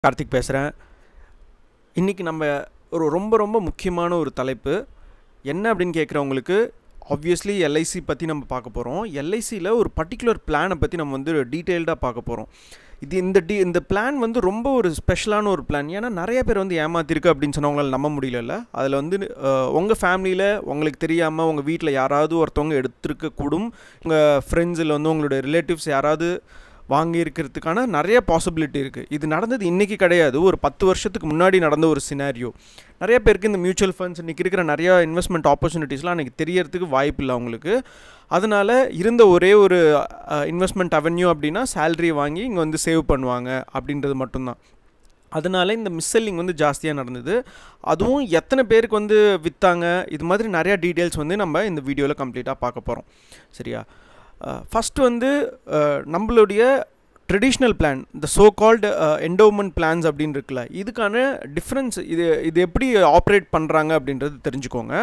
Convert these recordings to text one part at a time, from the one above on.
கார்த்திக் பேசுகிறேன் இன்றைக்கி நம்ம ஒரு ரொம்ப ரொம்ப முக்கியமான ஒரு தலைப்பு என்ன அப்படின்னு கேட்குறவங்களுக்கு ஆப்வியஸ்லி எல்ஐசி பற்றி நம்ம பார்க்க போகிறோம் எல்ஐசியில் ஒரு பர்டிகுலர் பிளானை பற்றி நம்ம வந்து டீட்டெயில்டாக பார்க்க போகிறோம் இது இந்த டி இந்த பிளான் வந்து ரொம்ப ஒரு ஸ்பெஷலான ஒரு பிளான் ஏன்னா நிறைய பேர் வந்து ஏமாத்திருக்கு அப்படின்னு சொன்னவங்களால நம்ப முடியல அதில் வந்து உங்கள் ஃபேமிலியில் உங்களுக்கு தெரியாமல் உங்கள் வீட்டில் யாராவது ஒருத்தவங்க எடுத்திருக்க கூடும் உங்கள் ஃப்ரெண்ட்ஸில் வந்து உங்களுடைய ரிலேட்டிவ்ஸ் யாராவது வாங்கியிருக்கிறதுக்கான நிறைய பாசிபிலிட்டி இருக்குது இது நடந்தது இன்றைக்கி கிடையாது ஒரு பத்து வருஷத்துக்கு முன்னாடி நடந்த ஒரு சினாரியோ நிறைய பேருக்கு இந்த மியூச்சுவல் ஃபண்ட்ஸ் இன்றைக்கி இருக்கிற நிறையா இன்வெஸ்ட்மெண்ட் ஆப்பர்ச்சுனிட்டிஸ்லாம் அன்றைக்கி தெரியறதுக்கு வாய்ப்பு இல்லை அவங்களுக்கு அதனால் இருந்த ஒரே ஒரு இன்வெஸ்ட்மெண்ட் அவென்யூ அப்படின்னா சேல்ரி வாங்கி இங்கே வந்து சேவ் பண்ணுவாங்க அப்படின்றது மட்டும்தான் அதனால இந்த மிஸ்செல்லிங் வந்து ஜாஸ்தியாக நடந்தது அதுவும் எத்தனை பேருக்கு வந்து விற்றாங்க இது மாதிரி நிறையா டீட்டெயில்ஸ் வந்து நம்ம இந்த வீடியோவில் கம்ப்ளீட்டாக பார்க்க போகிறோம் சரியா ஃபஸ்ட்டு வந்து நம்மளுடைய ட்ரெடிஷ்னல் பிளான் இந்த சோ கால்டு என்டோமெண்ட் பிளான்ஸ் அப்படின்னு இருக்குல்ல இதுக்கான டிஃப்ரென்ஸ் இது இது எப்படி ஆப்ரேட் பண்ணுறாங்க அப்படின்றது தெரிஞ்சுக்கோங்க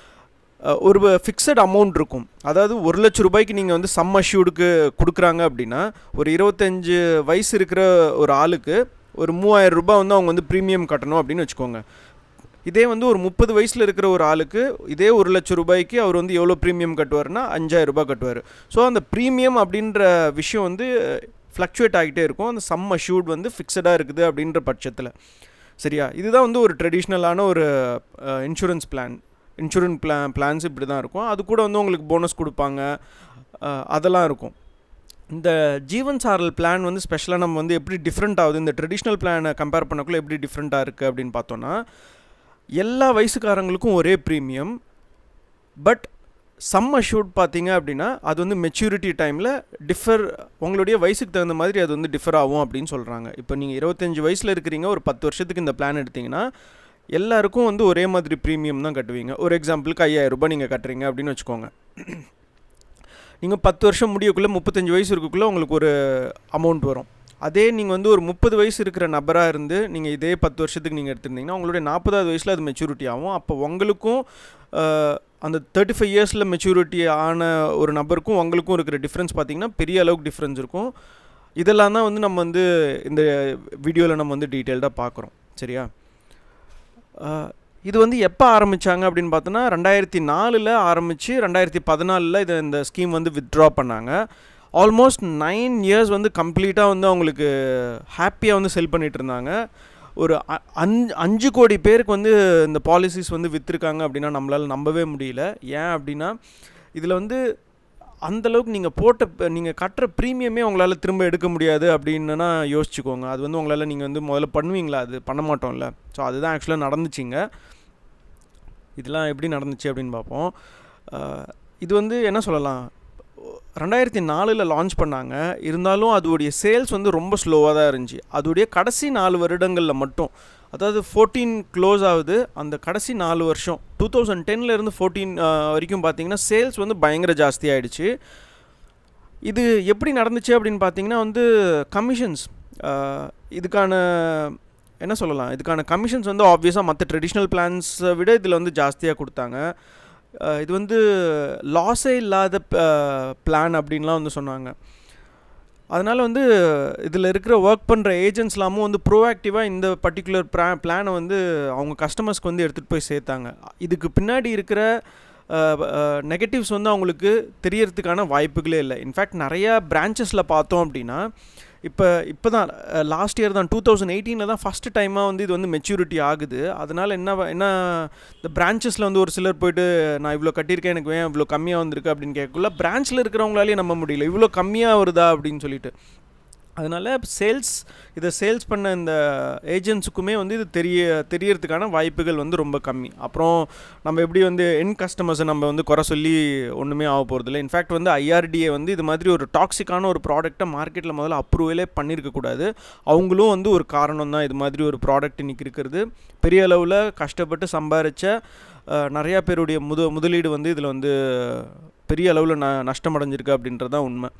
ஒரு ஃபிக்ஸட் அமௌண்ட் இருக்கும் அதாவது ஒரு லட்ச ரூபாய்க்கு நீங்கள் வந்து சம் அஷ்யூடுக்கு கொடுக்குறாங்க அப்படின்னா ஒரு இருபத்தஞ்சு வயசு இருக்கிற ஒரு ஆளுக்கு ஒரு மூவாயிரம் ரூபாய் வந்து அவங்க வந்து ப்ரீமியம் கட்டணும் அப்படின்னு வச்சுக்கோங்க இதே வந்து ஒரு முப்பது வயசில் இருக்கிற ஒரு ஆளுக்கு இதே ஒரு லட்ச ரூபாய்க்கு அவர் வந்து எவ்வளோ ப்ரீமியம் கட்டுவார்னா அஞ்சாயிரம் ரூபாய் கட்டுவார் ஸோ அந்த ப்ரீமியம் அப்படின்ற விஷயம் வந்து ஃப்ளக்சுவேட் ஆகிட்டே இருக்கும் அந்த சம் அஷ்யூட் வந்து ஃபிக்ஸடாக இருக்குது அப்படின்ற பட்சத்தில் சரியா இதுதான் வந்து ஒரு ட்ரெடிஷ்னலான ஒரு இன்சூரன்ஸ் பிளான் இன்சூரன்ஸ் பிளா பிளான்ஸ் இப்படி தான் இருக்கும் அது கூட வந்து உங்களுக்கு போனஸ் கொடுப்பாங்க அதெல்லாம் இருக்கும் இந்த ஜீவன் சாரல் பிளான் வந்து ஸ்பெஷலாக நம்ம வந்து எப்படி டிஃப்ரெண்ட் ஆகுது இந்த ட்ரெடிஷ்னல் பிளானை கம்பேர் பண்ணக்குள்ளே எப்படி டிஃப்ரெண்ட்டாக இருக்குது அப்படின்னு பார்த்தோன்னா எல்லா வயசுக்காரங்களுக்கும் ஒரே ப்ரீமியம் பட் சம் அஷ்யூட் பார்த்தீங்க அப்படின்னா அது வந்து மெச்சூரிட்டி டைமில் டிஃபர் உங்களுடைய வயசுக்கு தகுந்த மாதிரி அது வந்து டிஃபர் ஆகும் அப்படின்னு சொல்கிறாங்க இப்போ நீங்கள் இருபத்தஞ்சி வயசில் இருக்கிறீங்க ஒரு பத்து வருஷத்துக்கு இந்த பிளான் எடுத்திங்கன்னா எல்லாருக்கும் வந்து ஒரே மாதிரி ப்ரீமியம் தான் கட்டுவீங்க ஒரு எக்ஸாம்பிளுக்கு ஐயாயிரம் ரூபாய் நீங்கள் கட்டுறீங்க அப்படின்னு வச்சுக்கோங்க நீங்கள் பத்து வருஷம் முடியக்குள்ளே முப்பத்தஞ்சு வயசு இருக்கக்குள்ளே உங்களுக்கு ஒரு அமௌண்ட் வரும் அதே நீங்கள் வந்து ஒரு முப்பது வயசு இருக்கிற நபராக இருந்து நீங்கள் இதே பத்து வருஷத்துக்கு நீங்கள் எடுத்திருந்தீங்கன்னா உங்களுடைய நாற்பதாவது வயசில் அது மெச்சூரிட்டி ஆகும் அப்போ உங்களுக்கும் அந்த தேர்ட்டி ஃபைவ் இயர்ஸில் மெச்சூரிட்டி ஆன ஒரு நபருக்கும் உங்களுக்கும் இருக்கிற டிஃப்ரென்ஸ் பார்த்திங்கன்னா பெரிய அளவுக்கு டிஃப்ரென்ஸ் இருக்கும் இதெல்லாம் தான் வந்து நம்ம வந்து இந்த வீடியோவில் நம்ம வந்து டீட்டெயில்டாக பார்க்குறோம் சரியா இது வந்து எப்போ ஆரம்பித்தாங்க அப்படின்னு பார்த்தோன்னா ரெண்டாயிரத்தி நாலில் ஆரம்பித்து ரெண்டாயிரத்தி பதினாலில் இதை இந்த ஸ்கீம் வந்து வித்ட்ரா பண்ணாங்க ஆல்மோஸ்ட் நைன் இயர்ஸ் வந்து கம்ப்ளீட்டாக வந்து அவங்களுக்கு ஹாப்பியாக வந்து செல் பண்ணிகிட்டு இருந்தாங்க ஒரு அஞ்சு அஞ்சு கோடி பேருக்கு வந்து இந்த பாலிசிஸ் வந்து விற்றுருக்காங்க அப்படின்னா நம்மளால் நம்பவே முடியல ஏன் அப்படின்னா இதில் வந்து அந்தளவுக்கு நீங்கள் போட்ட நீங்கள் கட்டுற ப்ரீமியமே உங்களால் திரும்ப எடுக்க முடியாது அப்படின்னுனா யோசிச்சுக்கோங்க அது வந்து உங்களால் நீங்கள் வந்து முதல்ல பண்ணுவீங்களா அது பண்ண மாட்டோம்ல ஸோ அதுதான் ஆக்சுவலாக நடந்துச்சிங்க இதெல்லாம் எப்படி நடந்துச்சு அப்படின்னு பார்ப்போம் இது வந்து என்ன சொல்லலாம் ரெண்டாயிரத்தி நாலில் லான்ச் பண்ணாங்க இருந்தாலும் அதோடைய சேல்ஸ் வந்து ரொம்ப ஸ்லோவாக தான் இருந்துச்சு அதோடைய கடைசி நாலு வருடங்களில் மட்டும் அதாவது ஃபோர்டீன் க்ளோஸ் ஆகுது அந்த கடைசி நாலு வருஷம் டூ தௌசண்ட் டென்லேருந்து ஃபோர்டீன் வரைக்கும் பார்த்தீங்கன்னா சேல்ஸ் வந்து பயங்கர ஜாஸ்தியாகிடுச்சு இது எப்படி நடந்துச்சு அப்படின்னு பார்த்தீங்கன்னா வந்து கமிஷன்ஸ் இதுக்கான என்ன சொல்லலாம் இதுக்கான கமிஷன்ஸ் வந்து ஆப்வியஸாக மற்ற ட்ரெடிஷ்னல் பிளான்ஸை விட இதில் வந்து ஜாஸ்தியாக கொடுத்தாங்க இது வந்து லாஸே இல்லாத பிளான் அப்படின்லாம் வந்து சொன்னாங்க அதனால் வந்து இதில் இருக்கிற ஒர்க் பண்ணுற ஏஜென்ட்ஸ்லாமும் வந்து ப்ரோஆக்டிவாக இந்த பர்டிகுலர் ப்ளா பிளானை வந்து அவங்க கஸ்டமர்ஸ்க்கு வந்து எடுத்துகிட்டு போய் சேர்த்தாங்க இதுக்கு பின்னாடி இருக்கிற நெகட்டிவ்ஸ் வந்து அவங்களுக்கு தெரியறதுக்கான வாய்ப்புகளே இல்லை இன்ஃபேக்ட் நிறையா பிரான்ச்சஸில் பார்த்தோம் அப்படின்னா இப்போ இப்போ தான் லாஸ்ட் இயர் தான் டூ தௌசண்ட் எயிட்டீனில் தான் ஃபஸ்ட்டு டைமாக வந்து இது வந்து மெச்சூரிட்டி ஆகுது அதனால் என்ன என்ன இந்த பிரான்ச்சஸில் வந்து ஒரு சிலர் போயிட்டு நான் இவ்வளோ கட்டியிருக்கேன் எனக்கு ஏன் இவ்வளோ கம்மியாக வந்திருக்கு அப்படின்னு கேட்கக்குள்ள பிரான்ச்சில் இருக்கிறவங்களாலே நம்ப முடியல இவ்வளோ கம்மியாக வருதா அப்படின்னு சொல்லிட்டு அதனால் சேல்ஸ் இதை சேல்ஸ் பண்ண இந்த ஏஜென்ட்ஸுக்குமே வந்து இது தெரிய தெரியறதுக்கான வாய்ப்புகள் வந்து ரொம்ப கம்மி அப்புறம் நம்ம எப்படி வந்து என் கஸ்டமர்ஸை நம்ம வந்து குறை சொல்லி ஒன்றுமே ஆக போகிறதில்ல இன்ஃபேக்ட் வந்து ஐஆர்டிஏ வந்து இது மாதிரி ஒரு டாக்ஸிக்கான ஒரு ப்ராடக்ட்டை மார்க்கெட்டில் முதல்ல அப்ரூவலே பண்ணியிருக்கக்கூடாது அவங்களும் வந்து ஒரு காரணம் தான் இது மாதிரி ஒரு ப்ராடக்ட் இன்றைக்கி இருக்கிறது பெரிய அளவில் கஷ்டப்பட்டு சம்பாரித்த நிறையா பேருடைய முத முதலீடு வந்து இதில் வந்து பெரிய அளவில் ந நஷ்டமடைஞ்சிருக்கு அப்படின்றது தான் உண்மை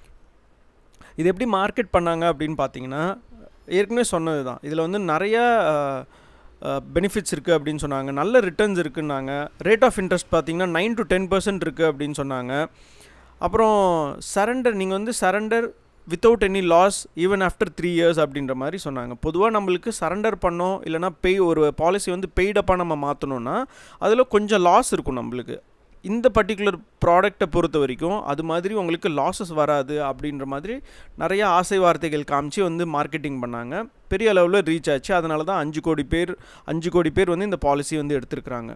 இது எப்படி மார்க்கெட் பண்ணாங்க அப்படின்னு பார்த்தீங்கன்னா ஏற்கனவே சொன்னது தான் இதில் வந்து நிறையா பெனிஃபிட்ஸ் இருக்குது அப்படின்னு சொன்னாங்க நல்ல ரிட்டர்ன்ஸ் இருக்குன்னாங்க ரேட் ஆஃப் இன்ட்ரெஸ்ட் பார்த்தீங்கன்னா நைன் டு டென் பர்சன்ட் இருக்குது அப்படின்னு சொன்னாங்க அப்புறம் சரண்டர் நீங்கள் வந்து surrender without any loss even after three years அப்படின்ற மாதிரி சொன்னாங்க பொதுவாக நம்மளுக்கு சரண்டர் பண்ணோம் இல்லைனா பெய் ஒரு பாலிசி வந்து பெய்டப்பாக நம்ம மாற்றணும்னா அதில் கொஞ்சம் லாஸ் இருக்கும் நம்மளுக்கு இந்த பர்டிகுலர் ப்ராடக்டை பொறுத்த வரைக்கும் அது மாதிரி உங்களுக்கு லாஸஸ் வராது அப்படின்ற மாதிரி நிறைய ஆசை வார்த்தைகள் காமிச்சு வந்து மார்க்கெட்டிங் பண்ணாங்க பெரிய அளவில் ரீச் ஆச்சு அதனால தான் அஞ்சு கோடி பேர் அஞ்சு கோடி பேர் வந்து இந்த பாலிசி வந்து எடுத்திருக்கிறாங்க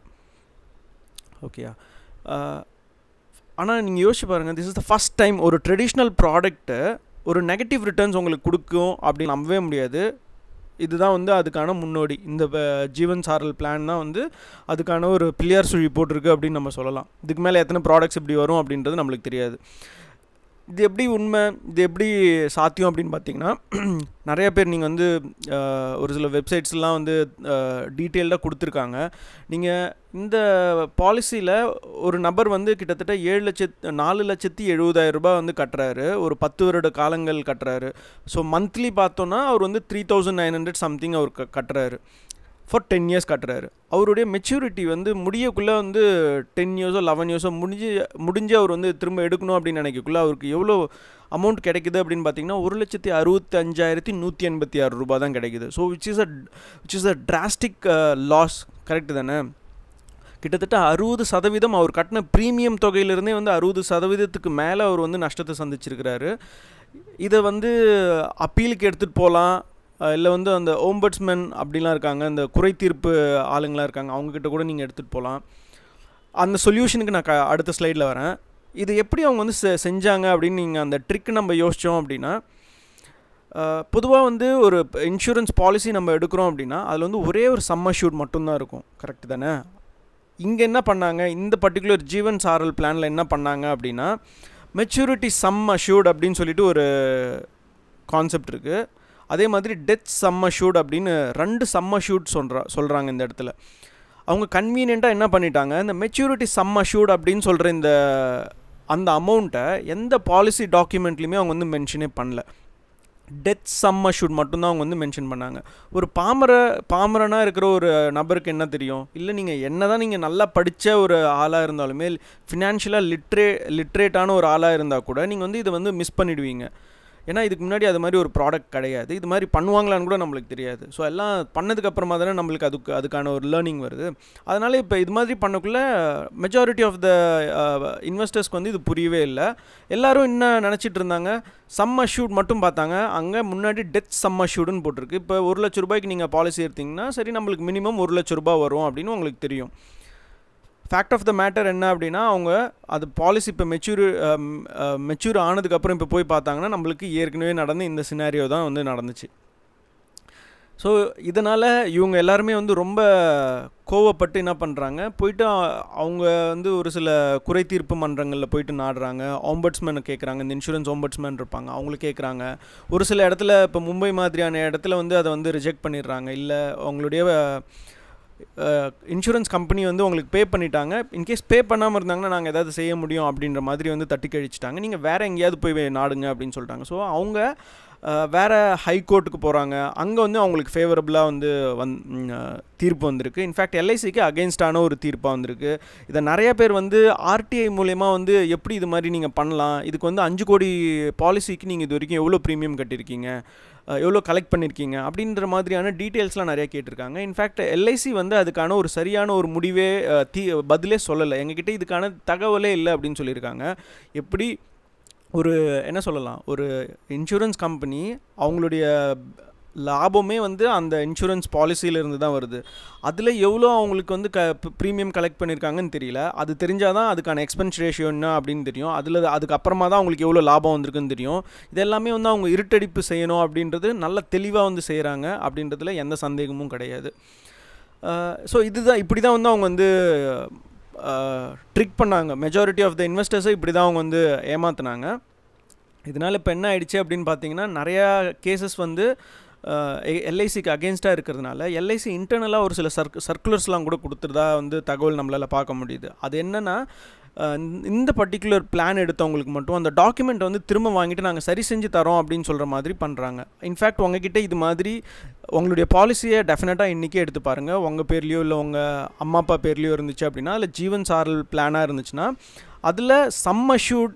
ஓகேயா ஆனால் நீங்கள் யோசிச்சு பாருங்கள் this is the first time ஒரு ட்ரெடிஷ்னல் ப்ராடக்ட்டு ஒரு நெகட்டிவ் ரிட்டர்ன்ஸ் உங்களுக்கு கொடுக்கும் அப்படின்னு நம்பவே முடியாது இதுதான் வந்து அதுக்கான முன்னோடி இந்த ஜீவன் சாரல் பிளான் தான் வந்து அதுக்கான ஒரு பிள்ளையார் சுழி போட்டிருக்கு அப்படின்னு நம்ம சொல்லலாம் இதுக்கு மேலே எத்தனை ப்ராடக்ட்ஸ் இப்படி வரும் அப்படின்றது நம்மளுக்கு தெரியாது இது எப்படி உண்மை இது எப்படி சாத்தியம் அப்படின்னு பார்த்தீங்கன்னா நிறைய பேர் நீங்கள் வந்து ஒரு சில வெப்சைட்ஸ்லாம் வந்து டீட்டெயில்டாக கொடுத்துருக்காங்க நீங்கள் இந்த பாலிசியில் ஒரு நபர் வந்து கிட்டத்தட்ட ஏழு லட்சத்து நாலு லட்சத்தி எழுபதாயிரம் ரூபாய் வந்து கட்டுறாரு ஒரு பத்து வருட காலங்கள் கட்டுறாரு ஸோ மந்த்லி பார்த்தோன்னா அவர் வந்து three thousand nine hundred something அவர் க கட்டுறாரு ஃபார் டென் இயர்ஸ் கட்டுறாரு அவருடைய மெச்சூரிட்டி வந்து முடியக்குள்ளே வந்து டென் இயர்ஸோ லெவன் இயர்ஸோ முடிஞ்சு முடிஞ்சு அவர் வந்து திரும்ப எடுக்கணும் அப்படின்னு நினைக்கக்குள்ளே அவருக்கு எவ்வளோ அமௌண்ட் கிடைக்குது அப்படின்னு பார்த்தீங்கன்னா ஒரு லட்சத்தி அறுபத்தி அஞ்சாயிரத்தி நூற்றி எண்பத்தி ஆறு ரூபா தான் கிடைக்குது so which is a which is a drastic loss correct தானே கிட்டத்தட்ட அறுபது சதவீதம் அவர் கட்டின ப்ரீமியம் தொகையிலிருந்தே வந்து அறுபது சதவீதத்துக்கு மேலே அவர் வந்து நஷ்டத்தை சந்திச்சிருக்கிறாரு இதை வந்து அப்பீலுக்கு எடுத்துகிட்டு போகலாம் இல்லை வந்து அந்த ஓம்பட்ஸ்மென் அப்படிலாம் இருக்காங்க அந்த குறை தீர்ப்பு ஆளுங்களாம் இருக்காங்க அவங்கக்கிட்ட கூட நீங்கள் எடுத்துகிட்டு போகலாம் அந்த சொல்யூஷனுக்கு நான் க அடுத்த ஸ்லைடில் வரேன் இது எப்படி அவங்க வந்து செ செஞ்சாங்க அப்படின்னு நீங்கள் அந்த ட்ரிக் நம்ம யோசித்தோம் அப்படின்னா பொதுவாக வந்து ஒரு இன்சூரன்ஸ் பாலிசி நம்ம எடுக்கிறோம் அப்படின்னா அதில் வந்து ஒரே ஒரு சம்மர் ஷூட் மட்டும்தான் இருக்கும் கரெக்டு தானே இங்கே என்ன பண்ணாங்க இந்த பர்டிகுலர் ஜீவன் சாரல் பிளானில் என்ன பண்ணாங்க அப்படின்னா மெச்சூரிட்டி சம் அஷ்யூர்ட் அப்படின்னு சொல்லிட்டு ஒரு கான்செப்ட் இருக்குது அதே மாதிரி டெத் சம் அஷ்யூர்ட் அப்படின்னு ரெண்டு சம் அஷ்யூர்ட் சொல்கிறா சொல்கிறாங்க இந்த இடத்துல அவங்க கன்வீனியண்ட்டாக என்ன பண்ணிட்டாங்க இந்த மெச்சூரிட்டி சம் அஷ்யூர்ட் அப்படின்னு சொல்கிற இந்த அந்த அமௌண்ட்டை எந்த பாலிசி டாக்குமெண்ட்லேயுமே அவங்க வந்து மென்ஷனே பண்ணல டெத் சம் அஷ்யூட் மட்டும்தான் அவங்க வந்து மென்ஷன் பண்ணாங்க ஒரு பாமர பாமரனாக இருக்கிற ஒரு நபருக்கு என்ன தெரியும் இல்லை நீங்கள் என்ன தான் நீங்கள் நல்லா படித்த ஒரு ஆளாக இருந்தாலுமே ஃபினான்ஷியலாக லிட்ரே லிட்ரேட்டான ஒரு ஆளாக இருந்தால் கூட நீங்கள் வந்து இதை வந்து மிஸ் பண்ணிடுவீங்க ஏன்னா இதுக்கு முன்னாடி அது மாதிரி ஒரு ப்ராடக்ட் கிடையாது இது மாதிரி பண்ணுவாங்களான்னு கூட நம்மளுக்கு தெரியாது ஸோ எல்லாம் பண்ணதுக்கப்புறமா தானே நம்மளுக்கு அதுக்கு அதுக்கான ஒரு லேர்னிங் வருது அதனால் இப்போ இது மாதிரி பண்ணக்குள்ளே மெஜாரிட்டி ஆஃப் த இன்வெஸ்டர்ஸ்க்கு வந்து இது புரியவே இல்லை எல்லோரும் என்ன நினச்சிட்டு இருந்தாங்க சம்ம ஷூட் மட்டும் பார்த்தாங்க அங்கே முன்னாடி டெத் சம்ம ஷூட்னு போட்டிருக்கு இப்போ ஒரு லட்ச ரூபாய்க்கு நீங்கள் பாலிசி எடுத்திங்கன்னா சரி நம்மளுக்கு மினிமம் ஒரு லட்ச ரூபாய் வரும் அப்படின்னு உங்களுக்கு தெரியும் ஃபேக்ட் ஆஃப் த மேட்டர் என்ன அப்படின்னா அவங்க அது பாலிசி இப்போ மெச்சூர் மெச்சூர் ஆனதுக்கப்புறம் இப்போ போய் பார்த்தாங்கன்னா நம்மளுக்கு ஏற்கனவே நடந்த இந்த சினாரியோ தான் வந்து நடந்துச்சு ஸோ இதனால் இவங்க எல்லாருமே வந்து ரொம்ப கோவப்பட்டு என்ன பண்ணுறாங்க போயிட்டு அவங்க வந்து ஒரு சில குறை தீர்ப்பு மன்றங்களில் போயிட்டு நாடுறாங்க ஆம்பட்ஸ்மேனை கேட்குறாங்க இந்த இன்சூரன்ஸ் ஆம்பட்ஸ்மேன் இருப்பாங்க அவங்களுக்கு கேட்குறாங்க ஒரு சில இடத்துல இப்போ மும்பை மாதிரியான இடத்துல வந்து அதை வந்து ரிஜெக்ட் பண்ணிடுறாங்க இல்லை அவங்களுடைய இன்சூரன்ஸ் கம்பெனி வந்து உங்களுக்கு பே பண்ணிட்டாங்க இன்கேஸ் பே பண்ணாமல் இருந்தாங்கன்னா நாங்கள் ஏதாவது செய்ய முடியும் அப்படின்ற மாதிரி வந்து தட்டி கழிச்சிட்டாங்க நீங்கள் வேறு எங்கேயாவது போய் நாடுங்க அப்படின்னு சொல்லிட்டாங்க ஸோ அவங்க வேறு ஹைகோர்ட்டுக்கு போகிறாங்க அங்கே வந்து அவங்களுக்கு ஃபேவரபுளாக வந்து வந் தீர்ப்பு வந்திருக்கு இன்ஃபேக்ட் எல்ஐசிக்கு அகெயின்ஸ்டான ஒரு தீர்ப்பாக வந்திருக்கு இதை நிறைய பேர் வந்து ஆர்டிஐ மூலயமா வந்து எப்படி இது மாதிரி நீங்கள் பண்ணலாம் இதுக்கு வந்து அஞ்சு கோடி பாலிசிக்கு நீங்கள் இது வரைக்கும் எவ்வளோ ப்ரீமியம் கட்டியிருக்கீங்க எவ்வளோ கலெக்ட் பண்ணியிருக்கீங்க அப்படின்ற மாதிரியான டீட்டெயில்ஸ்லாம் நிறைய கேட்டிருக்காங்க இன்ஃபேக்ட் எல்ஐசி வந்து அதுக்கான ஒரு சரியான ஒரு முடிவே தீ பதிலே சொல்லலை எங்ககிட்ட இதுக்கான தகவலே இல்லை அப்படின்னு சொல்லியிருக்காங்க எப்படி ஒரு என்ன சொல்லலாம் ஒரு இன்சூரன்ஸ் கம்பெனி அவங்களுடைய லாபமே வந்து அந்த இன்சூரன்ஸ் பாலிசியிலேருந்து தான் வருது அதில் எவ்வளோ அவங்களுக்கு வந்து க ப்ரீமியம் கலெக்ட் பண்ணியிருக்காங்கன்னு தெரியல அது தெரிஞ்சால் தான் அதுக்கான எக்ஸ்பென்ஸ் ரேஷியோ என்ன அப்படின்னு தெரியும் அதில் அதுக்கப்புறமா தான் அவங்களுக்கு எவ்வளோ லாபம் வந்திருக்குன்னு தெரியும் இது எல்லாமே வந்து அவங்க இருட்டடிப்பு செய்யணும் அப்படின்றது நல்ல தெளிவாக வந்து செய்கிறாங்க அப்படின்றதுல எந்த சந்தேகமும் கிடையாது ஸோ இதுதான் இப்படி தான் வந்து அவங்க வந்து ட்ரிக் பண்ணாங்க மெஜாரிட்டி ஆஃப் த இன்வெஸ்டர்ஸை இப்படி தான் அவங்க வந்து ஏமாத்தினாங்க இதனால் இப்போ என்ன ஆயிடுச்சு அப்படின்னு பார்த்தீங்கன்னா நிறையா கேசஸ் வந்து எல்ஐசிக்கு அகேன்ஸ்டாக இருக்கிறதுனால எல்ஐசி இன்டர்னலாக ஒரு சில சர்க் சர்க்குலர்ஸ்லாம் கூட கொடுத்துருதா வந்து தகவல் நம்மளால் பார்க்க முடியுது அது என்னென்னா இந்த பர்டிகுலர் பிளான் எடுத்தவங்களுக்கு மட்டும் அந்த டாக்குமெண்ட் வந்து திரும்ப வாங்கிட்டு நாங்கள் சரி செஞ்சு தரோம் அப்படின்னு சொல்கிற மாதிரி பண்ணுறாங்க இன்ஃபேக்ட் உங்ககிட்ட இது மாதிரி உங்களுடைய பாலிசியை டெஃபினட்டாக இன்றைக்கே எடுத்து பாருங்கள் உங்கள் பேர்லேயோ இல்லை உங்கள் அம்மா அப்பா பேர்லேயோ இருந்துச்சு அப்படின்னா அதில் ஜீவன் சாரல் பிளானாக இருந்துச்சுன்னா அதில் சம் அஷ்யூர்ட்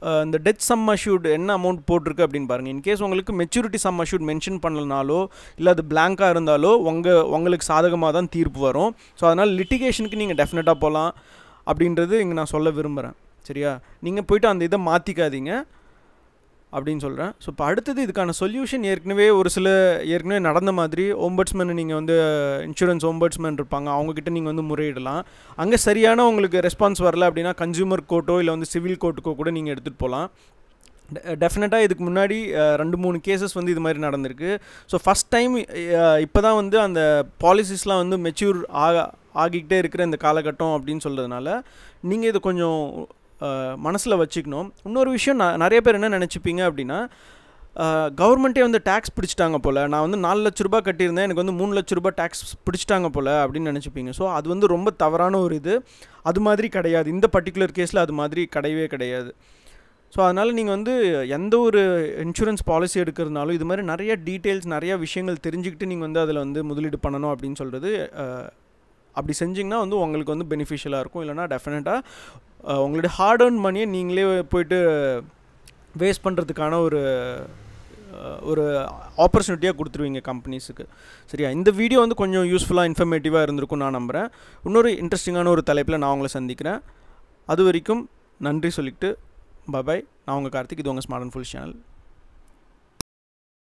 இந்த டெத் சம் அஷ்யூட் என்ன அமௌண்ட் போட்டிருக்கு அப்படின்னு பாருங்கள் இன்கேஸ் உங்களுக்கு மெச்சூரிட்டி சம் அஷ்யூட் மென்ஷன் பண்ணலனாலோ இல்லை அது பிளாங்காக இருந்தாலோ உங்கள் உங்களுக்கு சாதகமாக தான் தீர்ப்பு வரும் ஸோ அதனால் லிட்டிகேஷனுக்கு நீங்கள் டெஃபினட்டாக போகலாம் அப்படின்றது இங்கே நான் சொல்ல விரும்புகிறேன் சரியா நீங்கள் போயிட்டு அந்த இதை மாற்றிக்காதீங்க அப்படின்னு சொல்கிறேன் ஸோ இப்போ அடுத்தது இதுக்கான சொல்யூஷன் ஏற்கனவே ஒரு சில ஏற்கனவே நடந்த மாதிரி ஓம்பட்ஸ்மேன் நீங்கள் வந்து இன்சூரன்ஸ் ஓம்பட்ஸ்மேன் இருப்பாங்க அவங்கக்கிட்ட நீங்கள் வந்து முறையிடலாம் அங்கே சரியான உங்களுக்கு ரெஸ்பான்ஸ் வரல அப்படின்னா கன்சியூமர் கோர்ட்டோ இல்லை வந்து சிவில் கோர்ட்டுக்கோ கூட நீங்கள் எடுத்துகிட்டு போகலாம் டெஃபினட்டாக இதுக்கு முன்னாடி ரெண்டு மூணு கேசஸ் வந்து இது மாதிரி நடந்திருக்கு ஸோ ஃபஸ்ட் டைம் இப்போ தான் வந்து அந்த பாலிசிஸ்லாம் வந்து மெச்சூர் ஆக ஆகிக்கிட்டே இருக்கிற இந்த காலகட்டம் அப்படின்னு சொல்கிறதுனால நீங்கள் இதை கொஞ்சம் மனசில் வச்சுக்கணும் இன்னொரு விஷயம் நான் நிறைய பேர் என்ன நினச்சிப்பீங்க அப்படின்னா கவர்மெண்ட்டே வந்து டேக்ஸ் பிடிச்சிட்டாங்க போல் நான் வந்து நாலு லட்ச ரூபா கட்டியிருந்தேன் எனக்கு வந்து மூணு லட்ச ரூபா டேக்ஸ் பிடிச்சிட்டாங்க போல் அப்படின்னு நினச்சிப்பீங்க ஸோ அது வந்து ரொம்ப தவறான ஒரு இது அது மாதிரி கிடையாது இந்த பர்டிகுலர் கேஸில் அது மாதிரி கிடையவே கிடையாது ஸோ அதனால் நீங்கள் வந்து எந்த ஒரு இன்சூரன்ஸ் பாலிசி எடுக்கிறதுனாலும் இது மாதிரி நிறைய டீட்டெயில்ஸ் நிறைய விஷயங்கள் தெரிஞ்சுக்கிட்டு நீங்கள் வந்து அதில் வந்து முதலீடு பண்ணணும் அப்படின்னு சொல்கிறது அப்படி செஞ்சிங்கன்னா வந்து உங்களுக்கு வந்து பெனிஃபிஷியலாக இருக்கும் இல்லைனா டெஃபினட்டாக உங்களுடைய ஹார்ட் அர்ன் மணியை நீங்களே போயிட்டு வேஸ்ட் பண்ணுறதுக்கான ஒரு ஒரு ஆப்பர்ச்சுனிட்டியாக கொடுத்துருவீங்க கம்பெனிஸுக்கு சரியா இந்த வீடியோ வந்து கொஞ்சம் யூஸ்ஃபுல்லாக இன்ஃபர்மேட்டிவாக இருந்திருக்கும் நான் நம்புகிறேன் இன்னொரு இன்ட்ரெஸ்டிங்கான ஒரு தலைப்பில் நான் உங்களை சந்திக்கிறேன் அது வரைக்கும் நன்றி சொல்லிவிட்டு பாய் நான் உங்கள் கார்த்திக் இது உங்கள் ஸ்மார்ட் அண்ட் ஃபுல் சேனல்